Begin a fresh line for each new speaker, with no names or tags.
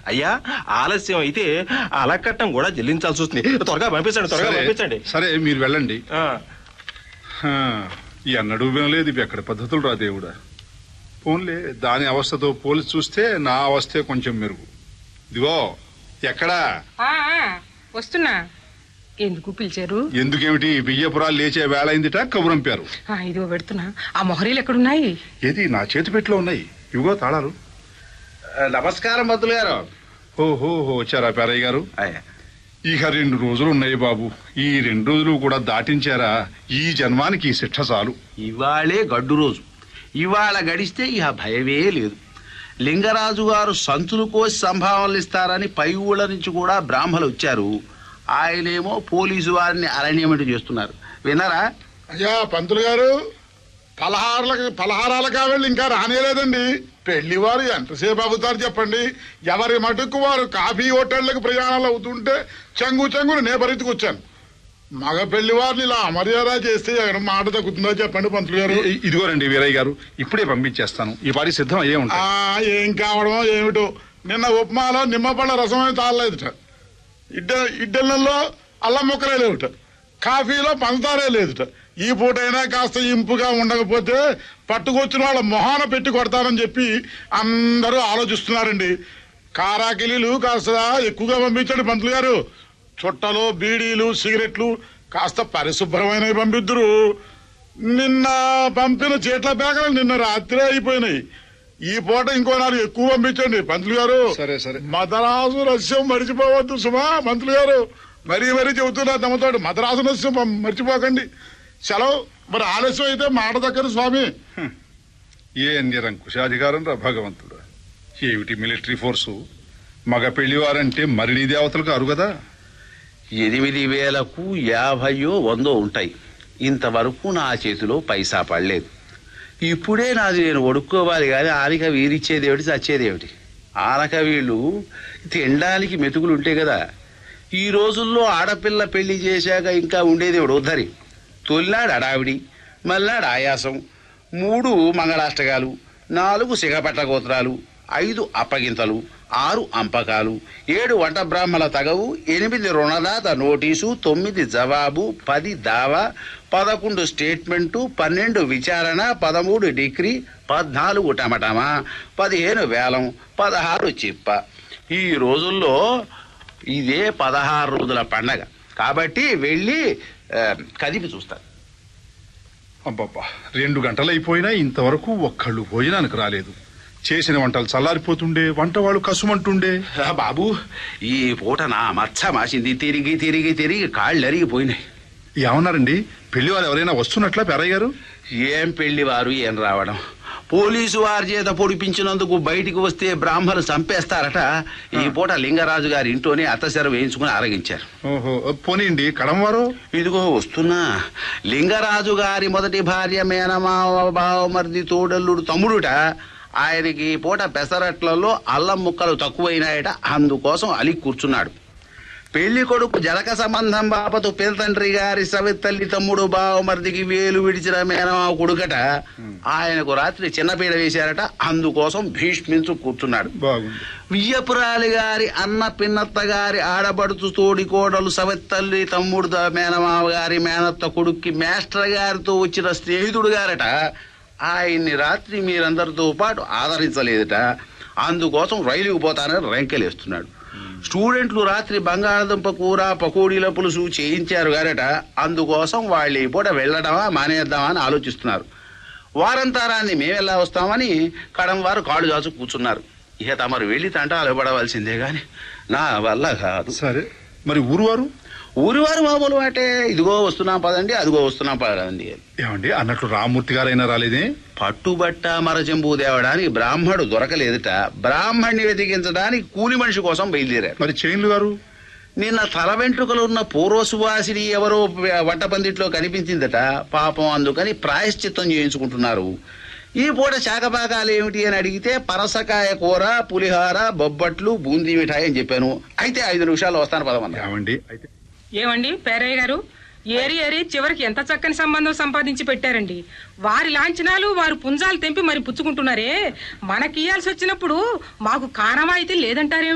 అయ్యా ఆలస్యం అయితే అలకట్టం కూడా చెల్లించాల్సి వస్తుంది త్వరగా పంపించండి త్వరగా
సరే,
పంపించండి
సరే మీరు వెళ్ళండి
ఆ,
హా, ఈ అన్నడు వినలేదు ఇవి ఎక్కడ పద్ధతులు రా దేవుడా పోన్లే దాని అవస్థతో పోలిసి చూస్తే నా అవస్థే కొంచెం మెరుగు ఇదిగో ఎక్కడా
ఆ, ఆ, వస్తున్నా ఎందుకు పిలిచారు
ఎందుకేమిటి బియ్యపురాలు లేచే వేళ అయిందిట కబురంపారు
ఆ, ఇదిగో పెడుతున్నా ఆ మొహరీలు ఎక్కడున్నాయి
ఏది నా చేతి పెట్టిలో ఉన్నాయి ఇవిగో తాళాలు
నమస్కారం మంత్రులు గారు
ఓహో వచ్చారా పేరయ్య గారు
అయ్యా.
ఇక రెండు రోజులు ఉన్నాయి బాబు ఈ రెండు రోజులు కూడా దాటించారా ఈ జన్మానికి ఈ శిక్ష చాలు
ఇవాళే గడ్డు రోజు ఇవాళ గడిస్తే ఇక భయమే లేదు లింగరాజు గారు సంతులు కోసి సంభావనలు ఇస్తారని పై ఊళ్ళ నుంచి కూడా బ్రాహ్మలు వచ్చారు ఆయనేమో పోలీసు వారిని అరణ్యమటి చేస్తున్నారు విన్నారా
అయ్యా పంతులు గారు పలహారాలకు పలహారాల కావాలి ఇంకా రానేలేదండి పెళ్లి వారు ఎంతసేపు అవుతారు చెప్పండి ఎవరి మటుకు వారు కాఫీ హోటళ్లకు ప్రయాణాలు అవుతుంటే చెంగు చెంగును నే పరిగెత్తుకొచ్చాను మగ పెళ్లి వారిని ఇలా అమర్యాద చేస్తే ఎక్కడ మాట తగ్గుతుందో చెప్పండి పంతులు గారు
ఇ- ఇదిగోరండి వీరయ్య గారు ఇప్పుడే పంపించేస్తాను ఈ పాటి సిద్ధం అయ్యే
ఆ
ఉంటాయి
ఏం కావడమో ఏమిటో నిన్న ఉప్మాలో నిమ్మపళ్ళ రసమే తాళలేదుట ఇడ్డ ఇడ్డలలో అల్లం ముక్కలే లేవుట కాఫీలో పంచదారే లేదుట ఈ పూటైనా కాస్త ఇంపుగా ఉండకపోతే పట్టుకొచ్చిన వాళ్ళ మొహాన పెట్టి కొడతారని చెప్పి అందరూ ఆలోచిస్తున్నారండి కారాకిలీలు కాస్త ఎక్కువగా పంపించండి పంతులు గారు చుట్టలు బీడీలు సిగరెట్లు కాస్త పరిశుభ్రమైనవి పంపిద్దురు నిన్న పంపిన చీట్ల పేకలు నిన్న రాత్రి అయిపోయినాయి ఈ పూట ఇంకో నాలుగు ఎక్కువ పంపించండి పంతులు గారు
సరే, సరే.
మదరాసు రస్యం మర్చిపోవద్దు సుమా మంత్రులు గారు మరీ మరీ చెబుతున్నా తమతోటి మదరాసు రస్యం పం- మర్చిపోకండి సెలవు మరి ఆలస్యం అయితే మాట దగ్గర స్వామి
ఏ నిరంకుశాధికారం రా భగవంతుడా ఏమిటి మిలిటరీ ఫోర్సు మగ పెళ్లివారంటే మరిని దేవతలకు అరుగదా
ఎనిమిది వేలకు యాభయో వందో ఉంటాయి ఇంతవరకు నా చేతిలో పైసా పడలేదు ఇప్పుడే నాది నేను ఒడుక్కోవాలి కానీ ఆనక వీరిచ్చేదేమిటి చచ్చేదేమిటి ఆనక వీళ్ళు తినడానికి మెతుకులు ఉంటాయి కదా ఈ రోజుల్లో ఆడపిల్ల పెళ్లి చేశాక ఇంకా ఉండేదేవిడు ఉద్ధరి తొలినాడు అడావిడి మల్నాడు ఆయాసం మూడు మంగళాష్టకాలు నాలుగు సిగపట్ల గోత్రాలు ఐదు అప్పగింతలు ఆరు అంపకాలు ఏడు వంట బ్రాహ్మణ తగవు ఎనిమిది రుణదాత నోటీసు తొమ్మిది జవాబు పది దావా పదకొండు స్టేట్మెంటు పన్నెండు విచారణ పదమూడు డిగ్రీ పద్నాలుగు టమటమా పదిహేను వేలం పదహారు చిప్ప ఈ రోజుల్లో ఇదే పదహారు రోజుల పండగ కాబట్టి వెళ్ళి ఆ, కదిపి చూస్తారు
అబ్బబ్బా రెండు గంటలైపోయినా ఇంతవరకు ఒక్కళ్ళు భోజనానికి రాలేదు చేసిన వంటలు చల్లారిపోతుండే వంట వాళ్ళు కసుమంటుండే
ఆ, బాబు ఈ పూట నా మచ్చ మాసింది తిరిగి తిరిగి తిరిగి కాళ్ళు అరిగిపోయినాయి
ఏమన్నారండి పెళ్లి వాళ్ళు ఎవరైనా వస్తున్నట్లా పెరయ్య గారు
ఏం పెళ్లి వారు ఏం రావడం పోలీసు వారి చేత పొడిపించినందుకు బయటికి వస్తే బ్రాహ్మలు చంపేస్తారట ఈ పూట లింగరాజు గారి ఇంట్లోనే అత్తసెర వేయించుకుని ఆరగించారు
ఓహో పోనీండి కడంవారు
ఇదిగో వస్తున్నా లింగరాజు గారి మొదటి భార్య మేనమావ బావమరిది తోడల్లుడు తమ్ముడుట ఆయనకి ఈ పూట పెసరట్లలో అల్లం ముక్కలు తక్కువైనాయట అందుకోసం అలి కూర్చున్నాడు పెళ్లి కొడుకు జలక సంబంధం బాపతు పెదతండ్రి గారి సవితల్లి తమ్ముడు బావమరిదికి వేలు విడిచిన మేనమావ కొడుకట ఆయనకు రాత్రి చిన్నపీడ వేశారట అందుకోసం భీష్మించు కూర్చున్నాడు
బాగుంది
వియ్యపురాలి గారి అన్న పిన్నత్త గారి ఆడబడుచు తోడి కోడలు సవెత్తల్లి తమ్ముడు ద- మేనమావ గారి మేనత్త కొడుక్కి మేస్టర్ గారితో వచ్చిన స్నేహితుడు గారట ఆయన్ని రాత్రి మీరందరితో పాటు ఆదరించలేదట అందుకోసం రైలుకు పోతానని రంకెలేస్తున్నాడు స్టూడెంట్లు రాత్రి బంగాళదుంప కూర పకోడీల పులుసు చేయించారు గారట అందుకోసం వాళ్ళు ఈ పూట వెళ్ళడమా మానేద్దామా అని ఆలోచిస్తున్నారు వారంతారాన్ని మేమెలా వస్తామని కడం వారు కాళ్ళు దాచు కూర్చున్నారు ఇక తమరు వెళ్ళి తంటాలు పడవలసిందే గాని నా వల్ల కాదు
సరే మరి ఊరువారు
ఊరి వారు మామూలు అంటే ఇదిగో వస్తున్నాం పదండి అదిగో వస్తున్నాం పదండి
ఏమండి అన్నట్లు రామూర్తి గారైనా రాలేదే
పట్టుబట్ట మరచెంబు తేవడానికి బ్రాహ్మడు దొరకలేదుట బ్రాహ్మణ్ణి వెతికించడానికి కూలి మనిషి కోసం బయలుదేరారు
మరి చైన్లు గారు
నిన్న తల వెంట్రుకలు ఉన్న పూర్వసువాసిని ఎవరో వంట పందిట్లో కనిపించిందట పాపం అందుకని ప్రాయశ్చిత్తం చేయించుకుంటున్నారు ఈ పూట శాకపాకాలు ఏమిటి అని అడిగితే పనసకాయ కూర పులిహార బొబ్బట్లు బూందీ మిఠాయి అని చెప్పాను అయితే ఐదు నిమిషాలు వస్తాను పదమన్నా
ఏమండి అయితే
ఏమండి పేరయ్య గారు ఏరి ఏరి చివరికి ఎంత చక్కని సంబంధం సంపాదించి పెట్టారండి వారి లాంఛనాలు వారు పుంజాలు తెంపి మరి పుచ్చుకుంటున్నారే మనకి ఇయ్యాల్సి వచ్చినప్పుడు మాకు కారణం అయితే లేదంటారే